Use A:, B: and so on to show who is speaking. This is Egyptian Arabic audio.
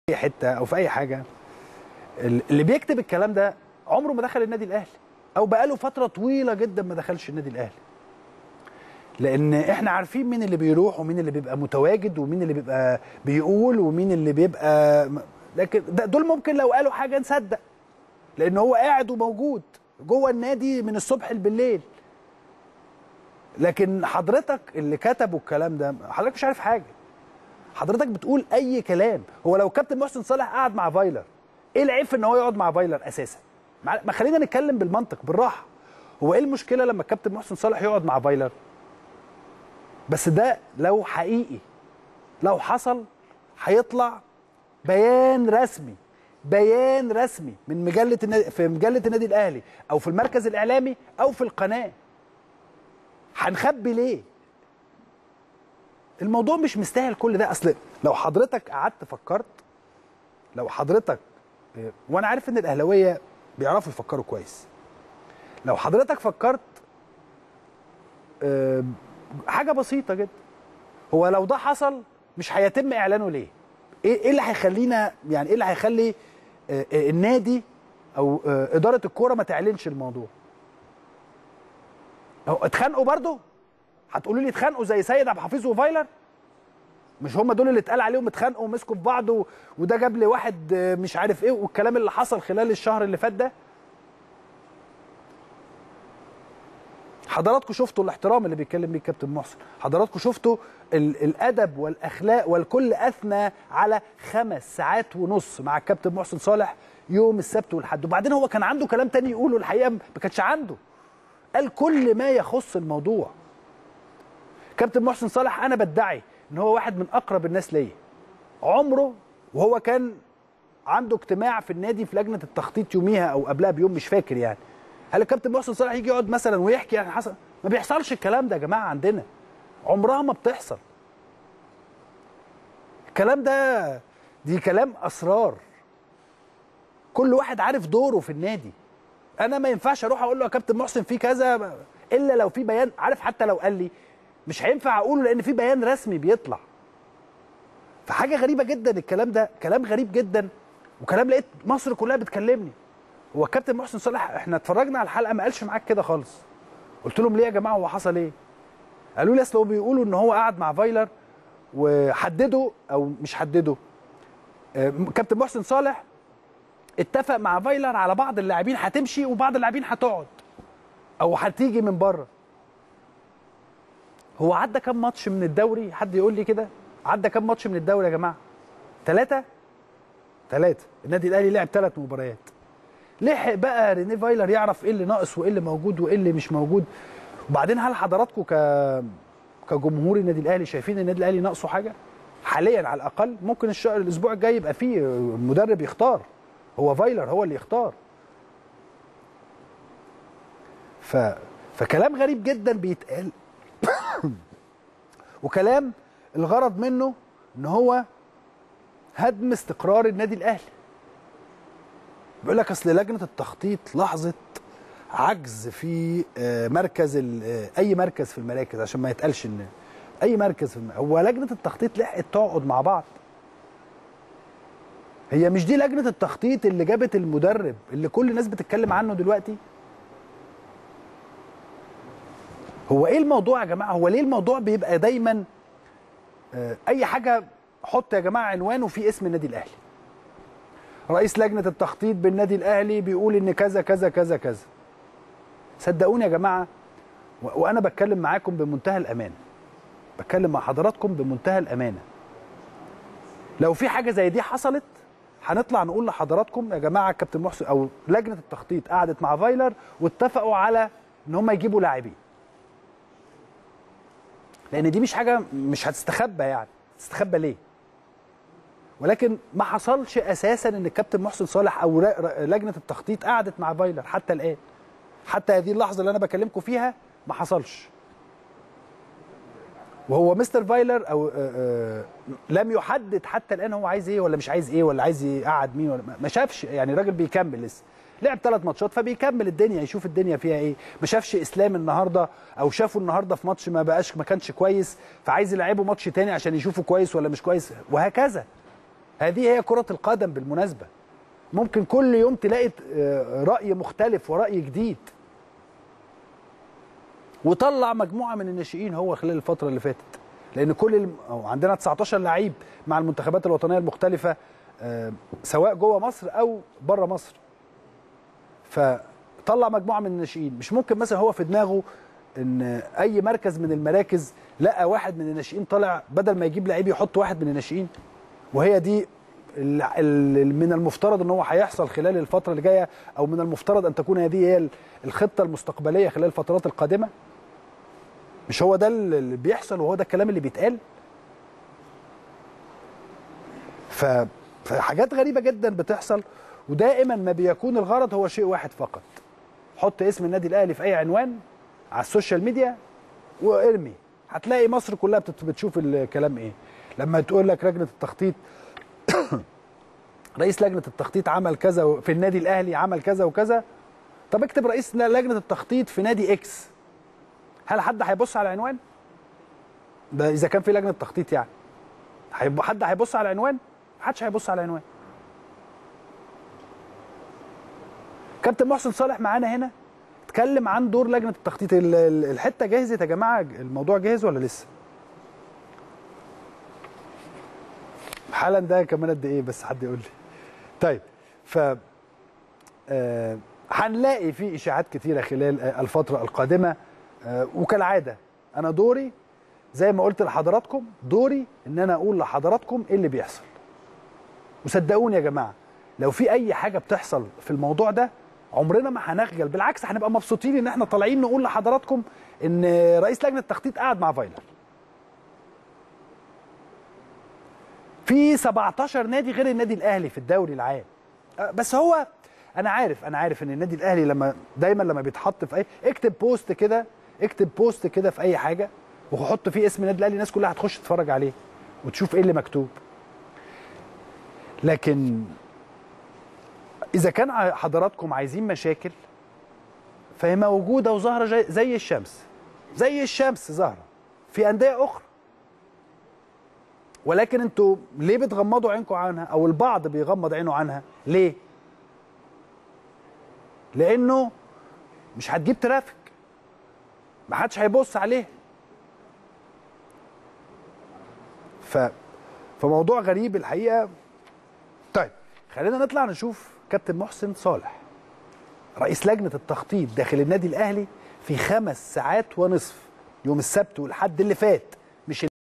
A: اي حته او في اي حاجه اللي بيكتب الكلام ده عمره ما دخل النادي الاهلي او بقاله فتره طويله جدا ما دخلش النادي الاهلي لان احنا عارفين مين اللي بيروح ومين اللي بيبقى متواجد ومين اللي بيبقى بيقول ومين اللي بيبقى لكن دول ممكن لو قالوا حاجه نصدق لان هو قاعد وموجود جوه النادي من الصبح بالليل لكن حضرتك اللي كتبوا الكلام ده حضرتك مش عارف حاجه حضرتك بتقول اي كلام هو لو كابتن محسن صالح قعد مع فايلر ايه العيب في ان هو يقعد مع فايلر اساسا ما خلينا نتكلم بالمنطق بالراحه هو ايه المشكله لما الكابتن محسن صالح يقعد مع فايلر بس ده لو حقيقي لو حصل هيطلع بيان رسمي بيان رسمي من مجله النادي في مجله النادي الاهلي او في المركز الاعلامي او في القناه هنخبي ليه الموضوع مش مستاهل كل ده اصل لو حضرتك قعدت فكرت لو حضرتك وانا عارف ان الاهلاويه بيعرفوا يفكروا كويس لو حضرتك فكرت حاجه بسيطه جدا هو لو ده حصل مش هيتم اعلانه ليه ايه اللي هيخلينا يعني ايه اللي هيخلي النادي او اداره الكوره ما تعلنش الموضوع هو اتخانقوا برضه هتقولوا لي اتخانقوا زي سيد عبد الحفيظ وفايلر مش هم دول اللي اتقال عليهم اتخانقوا ومسكوا في بعض وده جاب لي واحد مش عارف ايه والكلام اللي حصل خلال الشهر اللي فات ده حضراتكم شفتوا الاحترام اللي بيتكلم بيه الكابتن محسن حضراتكم شفتوا الادب والاخلاق والكل اثنى على خمس ساعات ونص مع الكابتن محسن صالح يوم السبت والحد وبعدين هو كان عنده كلام تاني يقوله الحقيقه ما كانش عنده قال كل ما يخص الموضوع كابتن محسن صالح انا بدعي ان هو واحد من اقرب الناس ليا عمره وهو كان عنده اجتماع في النادي في لجنه التخطيط يوميها او قبلها بيوم مش فاكر يعني هل الكابتن محسن صالح يجي يقعد مثلا ويحكي يعني حصل ما بيحصلش الكلام ده يا جماعه عندنا عمرها ما بتحصل الكلام ده دي كلام اسرار كل واحد عارف دوره في النادي انا ما ينفعش اروح اقول له يا كابتن محسن في كذا الا لو في بيان عارف حتى لو قال لي مش هينفع اقوله لان في بيان رسمي بيطلع فحاجه غريبه جدا الكلام ده كلام غريب جدا وكلام لقيت مصر كلها بتكلمني هو الكابتن محسن صالح احنا اتفرجنا على الحلقه ما قالش معاك كده خالص قلت لهم ليه يا جماعه هو حصل ايه قالوا لي اصل هو بيقولوا ان هو قعد مع فايلر وحدده او مش حدده كابتن محسن صالح اتفق مع فايلر على بعض اللاعبين هتمشي وبعض اللاعبين هتقعد او هتيجي من بره هو عدى كام ماتش من الدوري حد يقول لي كده عدى كام ماتش من الدوري يا جماعه ثلاثة ثلاثة النادي الاهلي لعب ثلاث مباريات لحق بقى ريني فايلر يعرف ايه اللي ناقص وايه اللي موجود وايه اللي مش موجود وبعدين هل حضراتكم ك كجمهور النادي الاهلي شايفين النادي الاهلي ناقصه حاجه حاليا على الاقل ممكن الشهر الاسبوع الجاي يبقى فيه مدرب يختار هو فايلر هو اللي يختار ف فكلام غريب جدا بيتقال وكلام الغرض منه ان هو هدم استقرار النادي الاهلي بيقول لك اصل لجنه التخطيط لاحظت عجز في مركز اي مركز في المراكز عشان ما يتقالش ان اي مركز في المراكز. هو لجنه التخطيط لحقت تقعد مع بعض هي مش دي لجنه التخطيط اللي جابت المدرب اللي كل الناس بتتكلم عنه دلوقتي هو ايه الموضوع يا جماعه هو ليه الموضوع بيبقى دايما اي حاجه حط يا جماعه عنوان وفي اسم النادي الاهلي رئيس لجنه التخطيط بالنادي الاهلي بيقول ان كذا كذا كذا كذا صدقوني يا جماعه وانا بتكلم معاكم بمنتهى الامان بتكلم مع حضراتكم بمنتهى الامانه لو في حاجه زي دي حصلت هنطلع نقول لحضراتكم يا جماعه كابتن محسن او لجنه التخطيط قعدت مع فايلر واتفقوا على ان هم يجيبوا لاعبين لان دي مش حاجه مش هتستخبى يعني تستخبى ليه ولكن ما حصلش اساسا ان الكابتن محسن صالح او لجنه التخطيط قعدت مع فايلر حتى الان حتى هذه اللحظه اللي انا بكلمكم فيها ما حصلش وهو مستر فايلر او آآ آآ لم يحدد حتى الان هو عايز ايه ولا مش عايز ايه ولا عايز يقعد مين ولا ما شافش يعني الراجل بيكمل لسه لعب ثلاث ماتشات فبيكمل الدنيا يشوف الدنيا فيها ايه ما شافش اسلام النهارده او شافه النهارده في ماتش ما بقاش ما كانش كويس فعايز يلعبه ماتش تاني عشان يشوفه كويس ولا مش كويس وهكذا هذه هي كره القدم بالمناسبه ممكن كل يوم تلاقي آه، راي مختلف وراي جديد وطلع مجموعه من الناشئين هو خلال الفتره اللي فاتت لان كل الم... أو عندنا 19 لعيب مع المنتخبات الوطنيه المختلفه آه، سواء جوه مصر او بره مصر فطلع مجموعه من الناشئين مش ممكن مثلا هو في دماغه ان اي مركز من المراكز لقى واحد من الناشئين طالع بدل ما يجيب لعيب يحط واحد من الناشئين وهي دي ال- ال- من المفترض ان هو هيحصل خلال الفتره اللي جايه او من المفترض ان تكون هذه هي ال- الخطه المستقبليه خلال الفترات القادمه مش هو ده اللي بيحصل وهو ده الكلام اللي بيتقال ف فحاجات غريبه جدا بتحصل ودائما ما بيكون الغرض هو شيء واحد فقط حط اسم النادي الاهلي في اي عنوان على السوشيال ميديا وارمي هتلاقي مصر كلها بتت- بتشوف الكلام ايه لما تقول لك لجنه التخطيط رئيس لجنه التخطيط عمل كذا في النادي الاهلي عمل كذا وكذا طب اكتب رئيس لجنه التخطيط في نادي اكس هل حد هيبص على العنوان ده اذا كان في لجنه تخطيط يعني هيب- حد هيبص على العنوان محدش هيبص على العنوان كابتن محسن صالح معانا هنا اتكلم عن دور لجنه التخطيط ال- ال- الحته جهزت يا جماعه الموضوع جاهز ولا لسه حالا ده كمان قد ايه بس حد يقول لي طيب ف آه، هنلاقي في اشاعات كتيره خلال آه، الفتره القادمه آه، وكالعاده انا دوري زي ما قلت لحضراتكم دوري ان انا اقول لحضراتكم ايه اللي بيحصل وصدقوني يا جماعه لو في اي حاجه بتحصل في الموضوع ده عمرنا ما هنخجل بالعكس هنبقى مبسوطين ان احنا طالعين نقول لحضراتكم ان رئيس لجنه التخطيط قاعد مع فايلر في 17 نادي غير النادي الاهلي في الدوري العام أه، بس هو انا عارف انا عارف ان النادي الاهلي لما دايما لما بيتحط في اي اكتب بوست كده اكتب بوست كده في اي حاجه وحط فيه اسم النادي الاهلي الناس كلها هتخش تتفرج عليه وتشوف ايه اللي مكتوب لكن اذا كان ع- حضراتكم عايزين مشاكل فهي موجوده وظاهره جاي- زي الشمس زي الشمس ظاهره في انديه اخرى ولكن انتوا ليه بتغمضوا عينكم عنها او البعض بيغمض عينه عنها ليه لانه مش هتجيب ترافيك ما حدش هيبص عليه ف فموضوع غريب الحقيقه طيب خلينا نطلع نشوف كابتن محسن صالح رئيس لجنه التخطيط داخل النادي الاهلي في خمس ساعات ونصف يوم السبت والحد اللي فات